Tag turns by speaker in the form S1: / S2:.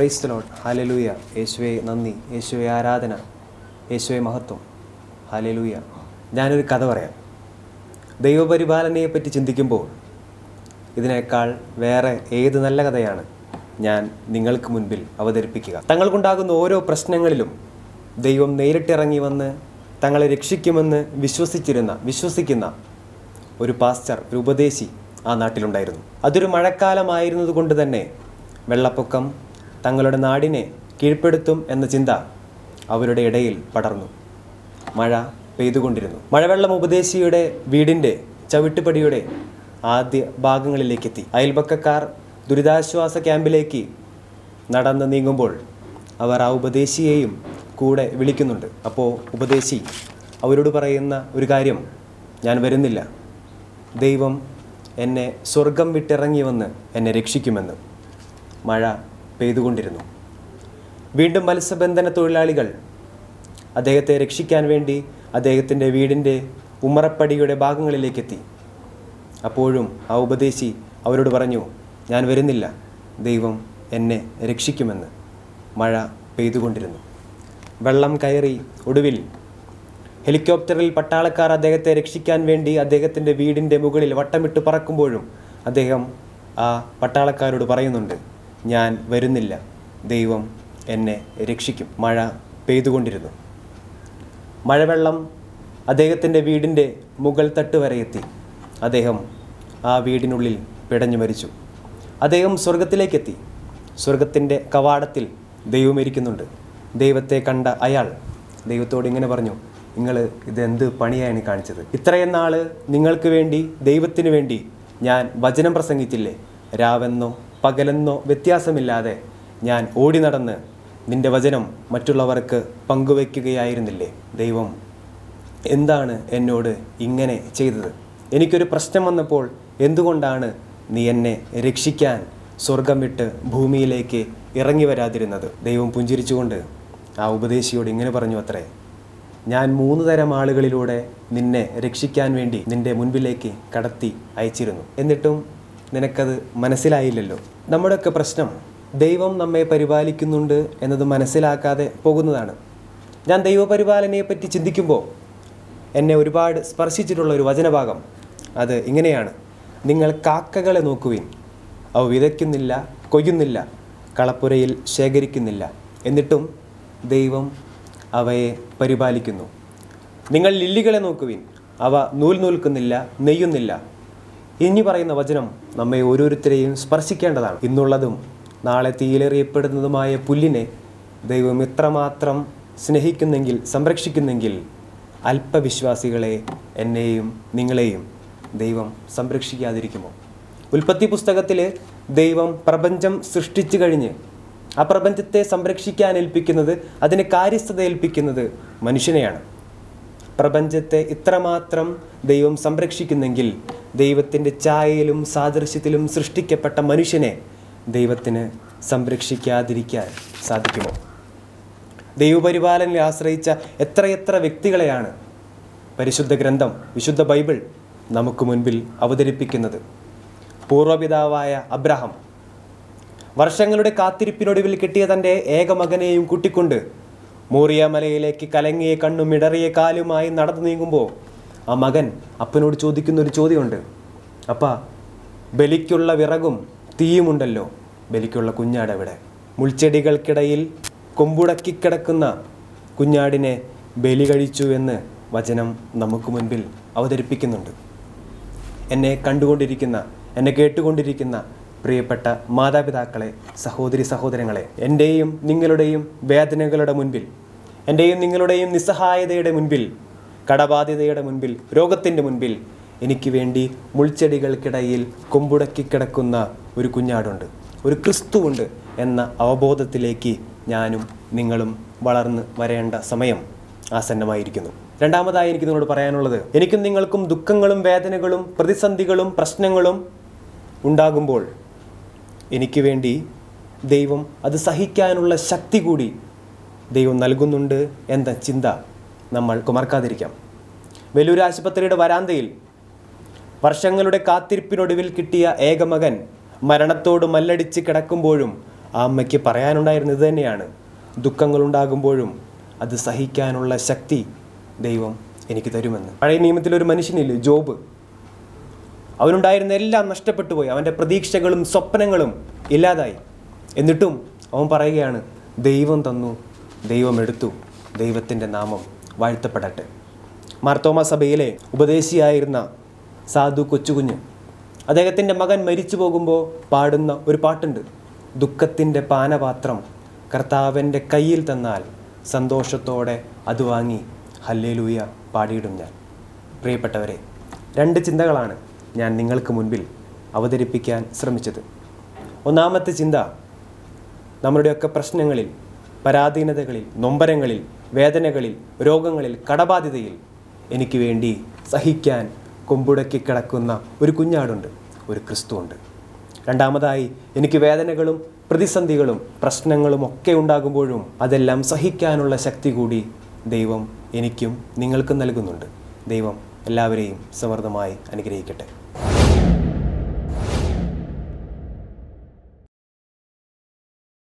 S1: price load hallelujah യേശുവെ നന്ദി യേശുവെ ആരാധന യേശുവെ മഹത്വം ഹാലലൂയ ഞാനൊരു കഥ പറയാം ദൈവപരിപാലനയെ പറ്റി ചിന്തിക്കുമ്പോൾ ഇതിനേക്കാൾ വേറെ ഏത് നല്ല കഥയാണ് ഞാൻ നിങ്ങൾക്ക് മുൻപിൽ അവതരിപ്പിക്കുക തങ്ങൾക്കുണ്ടാകുന്ന ഓരോ പ്രശ്നങ്ങളിലും ദൈവം നേരിട്ടിറങ്ങി വന്ന് തങ്ങളെ രക്ഷിക്കുമെന്ന് വിശ്വസിച്ചിരുന്ന വിശ്വസിക്കുന്ന ഒരു പാസ്റ്റർ ഒരു ഉപദേശി ആ നാട്ടിലുണ്ടായിരുന്നു അതൊരു മഴക്കാലമായിരുന്നത് കൊണ്ട് തന്നെ വെള്ളപ്പൊക്കം തങ്ങളുടെ നാടിനെ കീഴ്പ്പെടുത്തും എന്ന ചിന്ത അവരുടെ ഇടയിൽ പടർന്നു മഴ പെയ്തുകൊണ്ടിരുന്നു മഴവെള്ളം ഉപദേശിയുടെ വീടിൻ്റെ ചവിട്ടുപടിയുടെ ആദ്യ ഭാഗങ്ങളിലേക്കെത്തി അയൽപക്കക്കാർ ദുരിതാശ്വാസ ക്യാമ്പിലേക്ക് നടന്ന് നീങ്ങുമ്പോൾ അവർ ആ ഉപദേശിയെയും കൂടെ വിളിക്കുന്നുണ്ട് അപ്പോൾ ഉപദേശി അവരോട് പറയുന്ന ഒരു കാര്യം ഞാൻ വരുന്നില്ല ദൈവം എന്നെ സ്വർഗം വിട്ടിറങ്ങി വന്ന് എന്നെ രക്ഷിക്കുമെന്ന് മഴ പെയ്തുകൊണ്ടിരുന്നു വീണ്ടും മത്സ്യബന്ധന തൊഴിലാളികൾ അദ്ദേഹത്തെ രക്ഷിക്കാൻ വേണ്ടി അദ്ദേഹത്തിൻ്റെ വീടിൻ്റെ ഉമ്മറപ്പടിയുടെ ഭാഗങ്ങളിലേക്കെത്തി അപ്പോഴും ആ ഉപദേശി അവരോട് പറഞ്ഞു ഞാൻ വരുന്നില്ല ദൈവം എന്നെ രക്ഷിക്കുമെന്ന് മഴ പെയ്തുകൊണ്ടിരുന്നു വെള്ളം കയറി ഒടുവിൽ ഹെലികോപ്റ്ററിൽ പട്ടാളക്കാർ അദ്ദേഹത്തെ രക്ഷിക്കാൻ വേണ്ടി അദ്ദേഹത്തിൻ്റെ വീടിൻ്റെ മുകളിൽ വട്ടമിട്ട് പറക്കുമ്പോഴും അദ്ദേഹം ആ പട്ടാളക്കാരോട് പറയുന്നുണ്ട് ഞാൻ വരുന്നില്ല ദൈവം എന്നെ രക്ഷിക്കും മഴ പെയ്തുകൊണ്ടിരുന്നു മഴവെള്ളം അദ്ദേഹത്തിൻ്റെ വീടിൻ്റെ മുകൾ തട്ട് വരെ എത്തി അദ്ദേഹം ആ വീടിനുള്ളിൽ പിടഞ്ഞു മരിച്ചു അദ്ദേഹം സ്വർഗത്തിലേക്കെത്തി സ്വർഗത്തിൻ്റെ കവാടത്തിൽ ദൈവം ഇരിക്കുന്നുണ്ട് ദൈവത്തെ കണ്ട അയാൾ ദൈവത്തോട് ഇങ്ങനെ പറഞ്ഞു നിങ്ങൾ ഇതെന്ത് പണിയാണ് കാണിച്ചത് ഇത്രയും നാൾ നിങ്ങൾക്ക് വേണ്ടി ദൈവത്തിന് വേണ്ടി ഞാൻ വചനം പ്രസംഗിച്ചില്ലേ രാവെന്നോ പകലെന്നോ വ്യത്യാസമില്ലാതെ ഞാൻ ഓടി നടന്ന് നിന്റെ വചനം മറ്റുള്ളവർക്ക് പങ്കുവയ്ക്കുകയായിരുന്നില്ലേ ദൈവം എന്താണ് എന്നോട് ഇങ്ങനെ ചെയ്തത് എനിക്കൊരു പ്രശ്നം വന്നപ്പോൾ എന്തുകൊണ്ടാണ് നീ എന്നെ രക്ഷിക്കാൻ സ്വർഗം വിട്ട് ഭൂമിയിലേക്ക് ഇറങ്ങി വരാതിരുന്നത് ദൈവം പുഞ്ചിരിച്ചുകൊണ്ട് ആ ഉപദേശിയോട് ഇങ്ങനെ പറഞ്ഞു അത്രേ ഞാൻ മൂന്ന് തരം ആളുകളിലൂടെ നിന്നെ രക്ഷിക്കാൻ വേണ്ടി നിന്റെ മുൻപിലേക്ക് കടത്തി അയച്ചിരുന്നു എന്നിട്ടും നിനക്കത് മനസ്സിലായില്ലല്ലോ നമ്മുടെയൊക്കെ പ്രശ്നം ദൈവം നമ്മെ പരിപാലിക്കുന്നുണ്ട് എന്നത് മനസ്സിലാക്കാതെ പോകുന്നതാണ് ഞാൻ ദൈവപരിപാലനയെ പറ്റി ചിന്തിക്കുമ്പോൾ എന്നെ ഒരുപാട് സ്പർശിച്ചിട്ടുള്ള ഒരു വചനഭാഗം അത് ഇങ്ങനെയാണ് നിങ്ങൾ കാക്കകളെ നോക്കുവിൻ അവ വിതയ്ക്കുന്നില്ല കൊയ്യുന്നില്ല കളപ്പുരയിൽ ശേഖരിക്കുന്നില്ല എന്നിട്ടും ദൈവം അവയെ പരിപാലിക്കുന്നു നിങ്ങൾ ലില്ലികളെ നോക്കുവിൻ അവ നൂൽ നൂൽക്കുന്നില്ല നെയ്യുന്നില്ല ഇനി പറയുന്ന വചനം നമ്മെ ഓരോരുത്തരെയും സ്പർശിക്കേണ്ടതാണ് ഇന്നുള്ളതും നാളെ തീയിലെറിയപ്പെടുന്നതുമായ പുല്ലിനെ ദൈവം ഇത്രമാത്രം സ്നേഹിക്കുന്നെങ്കിൽ സംരക്ഷിക്കുന്നെങ്കിൽ അല്പവിശ്വാസികളെ എന്നെയും നിങ്ങളെയും ദൈവം സംരക്ഷിക്കാതിരിക്കുമോ ഉൽപ്പത്തി പുസ്തകത്തിൽ ദൈവം പ്രപഞ്ചം സൃഷ്ടിച്ചു കഴിഞ്ഞ് ആ പ്രപഞ്ചത്തെ സംരക്ഷിക്കാൻ ഏൽപ്പിക്കുന്നത് അതിന് കാര്യസ്ഥത ഏൽപ്പിക്കുന്നത് മനുഷ്യനെയാണ് പ്രപഞ്ചത്തെ ഇത്രമാത്രം ദൈവം സംരക്ഷിക്കുന്നെങ്കിൽ ദൈവത്തിൻ്റെ ഛായയിലും സാദൃശ്യത്തിലും സൃഷ്ടിക്കപ്പെട്ട മനുഷ്യനെ ദൈവത്തിന് സംരക്ഷിക്കാതിരിക്കാൻ സാധിക്കുമോ ദൈവപരിപാലനയിൽ ആശ്രയിച്ച എത്രയെത്ര വ്യക്തികളെയാണ് പരിശുദ്ധ ഗ്രന്ഥം വിശുദ്ധ ബൈബിൾ നമുക്ക് മുൻപിൽ അവതരിപ്പിക്കുന്നത് പൂർവപിതാവായ അബ്രഹാം വർഷങ്ങളുടെ കാത്തിരിപ്പിനൊടുവിൽ കിട്ടിയ തൻ്റെ ഏകമകനെയും കൂട്ടിക്കൊണ്ട് മോറിയ മലയിലേക്ക് കലങ്ങിയ കണ്ണും ഇടറിയ കാലുമായി നടന്നു നീങ്ങുമ്പോൾ ആ മകൻ അപ്പനോട് ചോദിക്കുന്ന ഒരു ചോദ്യമുണ്ട് അപ്പ ബലിക്കുള്ള വിറകും തീയുമുണ്ടല്ലോ ബലിക്കുള്ള കുഞ്ഞാടെവിടെ മുൾച്ചെടികൾക്കിടയിൽ കൊമ്പുടക്കി കിടക്കുന്ന കുഞ്ഞാടിനെ ബലി കഴിച്ചു എന്ന് വചനം നമുക്ക് മുൻപിൽ അവതരിപ്പിക്കുന്നുണ്ട് എന്നെ കണ്ടുകൊണ്ടിരിക്കുന്ന എന്നെ കേട്ടുകൊണ്ടിരിക്കുന്ന പ്രിയപ്പെട്ട മാതാപിതാക്കളെ സഹോദരി സഹോദരങ്ങളെ എൻ്റെയും നിങ്ങളുടെയും വേദനകളുടെ മുൻപിൽ എൻ്റെയും നിങ്ങളുടെയും നിസ്സഹായതയുടെ മുൻപിൽ കടബാധ്യതയുടെ മുൻപിൽ രോഗത്തിൻ്റെ മുൻപിൽ എനിക്ക് വേണ്ടി മുൾച്ചെടികൾക്കിടയിൽ കൊമ്പുടക്കി കിടക്കുന്ന ഒരു കുഞ്ഞാടുണ്ട് ഒരു ക്രിസ്തുവുണ്ട് എന്ന അവബോധത്തിലേക്ക് ഞാനും നിങ്ങളും വളർന്ന് വരേണ്ട സമയം ആസന്നമായിരിക്കുന്നു രണ്ടാമതായി എനിക്ക് നിങ്ങളോട് പറയാനുള്ളത് എനിക്കും നിങ്ങൾക്കും ദുഃഖങ്ങളും വേദനകളും പ്രതിസന്ധികളും പ്രശ്നങ്ങളും ഉണ്ടാകുമ്പോൾ എനിക്ക് വേണ്ടി ദൈവം അത് സഹിക്കാനുള്ള ശക്തി കൂടി ദൈവം നൽകുന്നുണ്ട് എന്ന ചിന്ത നമ്മൾക്ക് മറക്കാതിരിക്കാം വെല്ലൂർ ആശുപത്രിയുടെ വരാന്തയിൽ വർഷങ്ങളുടെ കാത്തിരിപ്പിനൊടുവിൽ കിട്ടിയ ഏകമകൻ മരണത്തോട് മല്ലടിച്ച് കിടക്കുമ്പോഴും ആ അമ്മയ്ക്ക് പറയാനുണ്ടായിരുന്നത് ഇത് തന്നെയാണ് ദുഃഖങ്ങളുണ്ടാകുമ്പോഴും അത് സഹിക്കാനുള്ള ശക്തി ദൈവം എനിക്ക് തരുമെന്ന് പഴയ നിയമത്തിൽ ഒരു മനുഷ്യനില്ലേ ജോബ് അവനുണ്ടായിരുന്ന എല്ലാം നഷ്ടപ്പെട്ടു പോയി അവൻ്റെ പ്രതീക്ഷകളും സ്വപ്നങ്ങളും ഇല്ലാതായി എന്നിട്ടും അവൻ പറയുകയാണ് ദൈവം തന്നു ദൈവം എടുത്തു ദൈവത്തിൻ്റെ നാമം വാഴ്ത്തപ്പെടട്ടെ മാർത്തോമ സഭയിലെ ഉപദേശിയായിരുന്ന സാധു കൊച്ചുകുഞ്ഞ് അദ്ദേഹത്തിൻ്റെ മകൻ മരിച്ചു പോകുമ്പോൾ പാടുന്ന ഒരു പാട്ടുണ്ട് ദുഃഖത്തിൻ്റെ പാനപാത്രം കർത്താവിൻ്റെ കയ്യിൽ തന്നാൽ സന്തോഷത്തോടെ അത് വാങ്ങി ഹല്ലേലൂയ പാടിയിടും ഞാൻ പ്രിയപ്പെട്ടവരെ രണ്ട് ചിന്തകളാണ് ഞാൻ നിങ്ങൾക്ക് മുൻപിൽ അവതരിപ്പിക്കാൻ ശ്രമിച്ചത് ഒന്നാമത്തെ ചിന്ത നമ്മുടെയൊക്കെ പ്രശ്നങ്ങളിൽ പരാധീനതകളിൽ നൊമ്പരങ്ങളിൽ വേദനകളിൽ രോഗങ്ങളിൽ കടബാധിതയിൽ എനിക്ക് വേണ്ടി സഹിക്കാൻ കൊമ്പുടക്കി കിടക്കുന്ന ഒരു കുഞ്ഞാടുണ്ട് ഒരു ക്രിസ്തുവുണ്ട് രണ്ടാമതായി എനിക്ക് വേദനകളും പ്രതിസന്ധികളും പ്രശ്നങ്ങളും ഒക്കെ ഉണ്ടാകുമ്പോഴും അതെല്ലാം സഹിക്കാനുള്ള ശക്തി കൂടി ദൈവം എനിക്കും നിങ്ങൾക്കും നൽകുന്നുണ്ട് ദൈവം എല്ലാവരെയും സമൃദ്ധമായി അനുഗ്രഹിക്കട്ടെ